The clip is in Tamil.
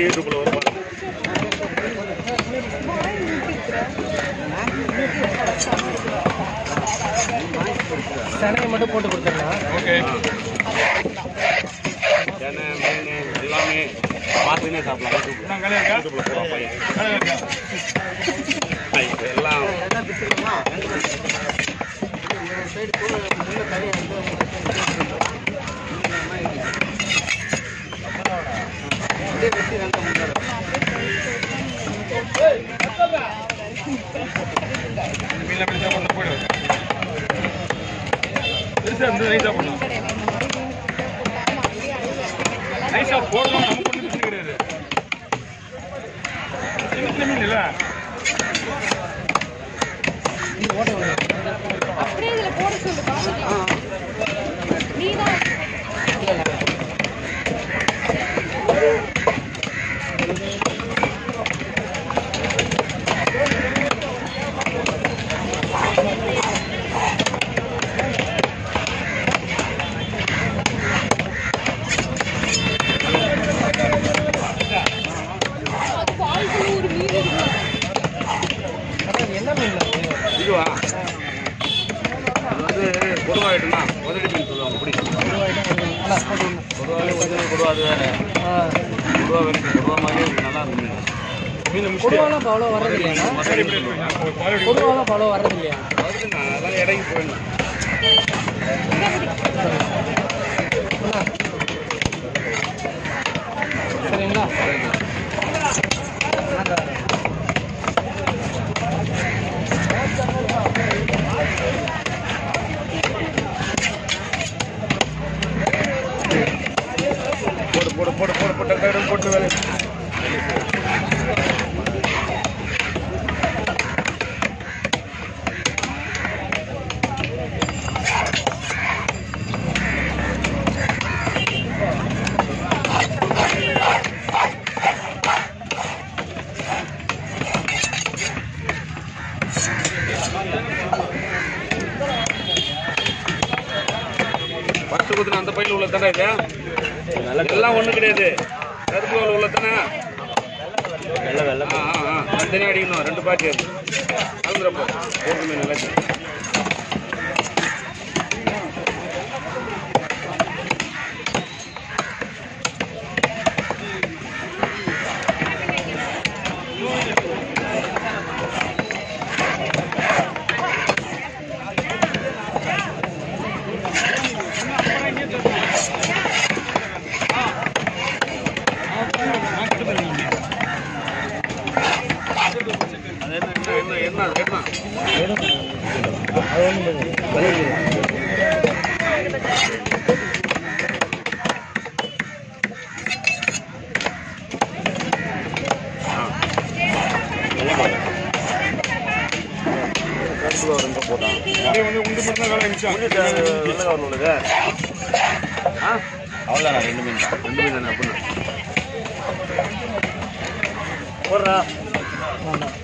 வந்து யூடியூப்ல வரும் பாருங்க. சனையை மட்டும் போட்டு கொடுத்துடலாம் ஓகே தேனை, மீன் எல்லாமே பார்த்துனே சாப்பிடலாம் யூடியூப்ல. நான் கலையா இருக்கா யூடியூப்ல போடுவான் பையன் கலையா இருக்கா ஆ, இது எல்லாம் மீன் அப்படி சாப்பிடணும் போயிடுவாங்க பெருசா இருந்து நைஸா பண்ணலாம் நைஸா போடலாம் நமக்கு ஒன்றும் பிரச்சனை கிடையாது சின்ன சின்ன மீன் இல்லை அப்படியே இதுல போட சொல்லு பாத்துக்கலாம் நீதான் அது பால்குள்ள ஒரு மீன் இருக்கு அதான் என்ன மீன் அது? இதுவா அது வந்து கொடுவாயிட்டுனா முதலீடு மீன் சொல்லுவாங்க பிடிக்கும் அண்ணா, போட்டு விடுங்க. கொடுவாலே ஒரிஜினல் கொடுவா அது வேற ஆ. கொடுவா வேணும் கொடுவா மாதிரியே இருக்கு நல்லா இருக்கும் மீன் மீன் முடிச்சு கொடுவாலாம் இப்போ அவ்வளோ வர்றது இல்லையாண்ணா சரி இப்படி இருக்கு. ஒரு குவாலிட்டி கொடுவாலாம் இப்போ அவ்வளோ வர்றது இல்லையா அதுக்கு நான் அதெல்லாம் இடைக்கு போயிடணும் அண்ணா. சரிங்களா போடு போடு போடு போடு போட்டு கைடு போட்டு வேலை பத்து குத்துன அந்த பையில உள்ள தானே இது எல்லாம் ஒண்ணு கிடையாது கருப்பு கவுல் உள்ள தானே வெள்ளை வெள்ளை ஆ ஆ ஆ தனியாக அடிக்கணும் ரெண்டு பாட்டி அது கலந்துறப்போ போட்டு மீன் எல்லாத்தையும் அது என்ன என்ன என்ன என்ன என்ன கருப்பு கவுல் ரொம்ப போட்டான் அப்படியே வந்து உண்டு மட்டும் தான் வேலை மிச்சம் வெள்ளை கவுல் உள்ளது ஆ அவ்வளோதான் ரெண்டு மீன் தான் ரெண்டு மீன் தானே அப்படின்னா போடுறா ஆமாம்